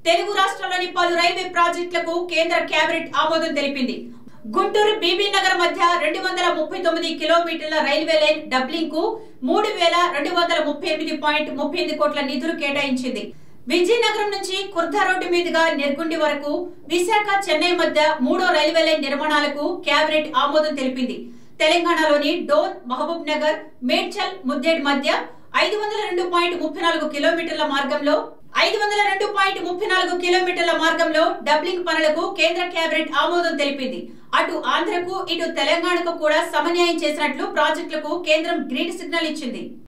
తెలుగు రాష్ట్రాల్లోని పలు రైల్వే ప్రాజెక్టులకు కేంద్ర కేబినెట్ ఆమోదం తెలిపింది గుంటూరు బీబీ నగర్ మధ్య రెండు వందల ముప్పై తొమ్మిది కిలోమీటర్ల రైల్వే లైన్ డబ్లింగ్ కు మూడు వేల రెండు వందల ముప్పై ఎనిమిది పాయింట్ ముప్పై ఎనిమిది కోట్ల నిధులు కేటాయించింది విజయనగరం నుంచి కుర్ధా రోడ్డు మీదుగా నిర్గుండి వరకు విశాఖ చెన్నై మధ్య మూడో రైల్వే లైన్ నిర్మాణాలకు కేబినెట్ ఆమోదం తెలిపింది తెలంగాణలోని డోన్ మహబూబ్ నగర్ మేడ్చల్ ముద్దేడ్ మధ్య ఐదు వందల రెండు పాయింట్ ముప్పై నాలుగు కిలోమీటర్ల మార్గంలో ఐదు వందల రెండు పాయింట్ ముప్పై నాలుగు కిలోమీటర్ల మార్గంలో డబ్లింగ్ పనులకు కేంద్ర కేబినెట్ ఆమోదం తెలిపింది అటు ఆంధ్రకు ఇటు తెలంగాణకు కూడా సమన్యాయం చేసినట్లు ప్రాజెక్టులకు కేంద్రం గ్రీన్ సిగ్నల్ ఇచ్చింది